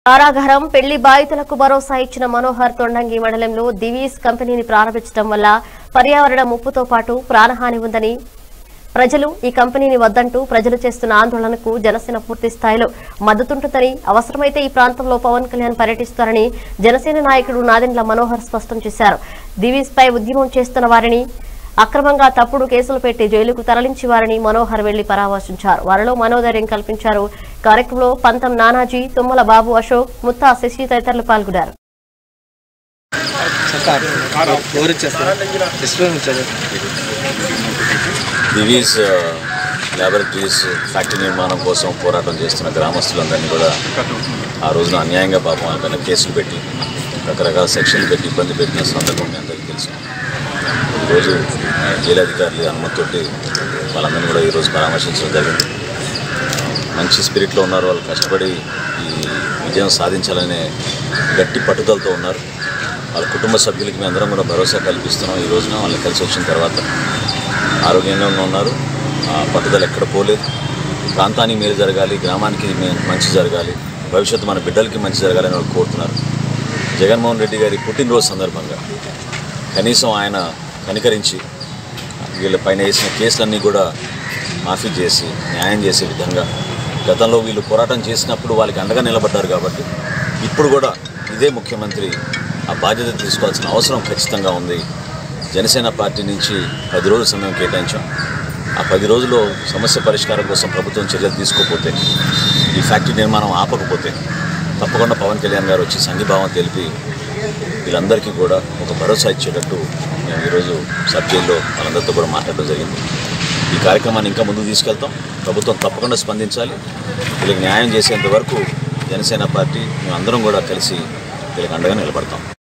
కారాగారం పెళ్లి బాధితులకు భరోసా ఇచ్చిన మనోహర్ తొండంగి మండలంలో దివీస్ కంపెనీని ప్రారంభించడం వల్ల పర్యావరణ ముప్పుతో పాటు ప్రాణహాని ఉందని ప్రజలు ఈ కంపెనీని వద్దంటూ ప్రజలు చేస్తున్న ఆందోళనకు జనసేన పూర్తి స్థాయిలో మద్దతుంటుందని అవసరమైతే ఈ ప్రాంతంలో పవన్ కళ్యాణ్ పర్యటిస్తారని జనసేన నాయకుడు నాదెండ్ల మనోహర్ స్పష్టం చేశారు దివీస్ పై ఉద్యమం చేస్తున్న వారిని అక్రమంగా తప్పుడు కేసులు పెట్టి జైలుకు తరలించి వారిని మనోహర్ వెళ్లి పరామర్శించారు వారిలో మనోధైర్యం కల్పించారు కార్యక్రమంలో పంతం నానాజీ తుమ్మల బాబు అశోక్ ముత్తా శశి తదితరులు పాల్గొన్నారు ఎవరు ఇచ్చేస్తారు డిస్ప్లే ఇచ్చారు దివీస్ ల్యాబొరేటరీస్ ఫ్యాక్టరీ నిర్మాణం కోసం పోరాటం చేస్తున్న గ్రామస్తులందరినీ కూడా ఆ రోజున అన్యాయంగా పాపం వాళ్ళపైన కేసులు పెట్టి రకరకాల సెక్షన్లు పెట్టి ఇబ్బంది పెట్టిన సందర్భం మీ అందరికీ తెలుసు ఈరోజు ఆ, జైలు అధికారులు అనుమతితోటి వాళ్ళందరినీ కూడా ఈరోజు పరామర్శించడం జరిగింది మంచి స్పిరిట్లో ఉన్నారు వాళ్ళు కష్టపడి ఈ విజయం సాధించాలనే గట్టి పట్టుదలతో ఉన్నారు వాళ్ళ కుటుంబ సభ్యులకి మేము అందరం కూడా భరోసా కల్పిస్తున్నాం ఈ రోజున వాళ్ళని కలిసి వచ్చిన తర్వాత ఆరోగ్యంగా ఉన్నారు ఆ పట్టుదల ఎక్కడ పోలేదు ప్రాంతానికి మేలు జరగాలి గ్రామానికి మే- మంచి జరగాలి భవిష్యత్తు మన బిడ్డలకి మంచి జరగాలని వాళ్ళు కోరుతున్నారు జగన్మోహన్ రెడ్డి గారి పుట్టినరోజు సందర్భంగా కనీసం ఆయన కనికరించి వీళ్ళ పైన వేసిన కేసులన్నీ కూడా మాఫీ చేసి న్యాయం చేసే విధంగా గతంలో వీళ్ళు పోరాటం చేసినప్పుడు వాళ్ళకి అండగా నిలబడ్డారు కాబట్టి ఇప్పుడు కూడా ఇదే ముఖ్యమంత్రి ఆ బాధ్యత తీసుకోవాల్సిన అవసరం ఖచ్చితంగా ఉంది జనసేన పార్టీ నుంచి పది రోజుల సమయం కేటాయించాం ఆ పది రోజుల్లో సమస్య పరిష్కారం కోసం ప్రభుత్వం చర్యలు తీసుకోకపోతే ఈ ఫ్యాక్టరీ నిర్మాణం ఆపకపోతే తప్పకుండా పవన్ కళ్యాణ్ గారు వచ్చి సంఘీభావం తెలిపి వీళ్ళందరికీ కూడా ఒక భరోసా ఇచ్చేటట్టు మేము ఈరోజు సబ్ జైల్లో వాళ్ళందరితో కూడా మాట్లాడడం జరిగింది ఈ కార్యక్రమాన్ని ఇంకా ముందుకు తీసుకెళ్తాం ప్రభుత్వం తప్పకుండా స్పందించాలి వీళ్ళకి న్యాయం చేసేంత వరకు జనసేన పార్టీ మేము అందరం కూడా కలిసి వీళ్ళకి అండగా నిలబడతాం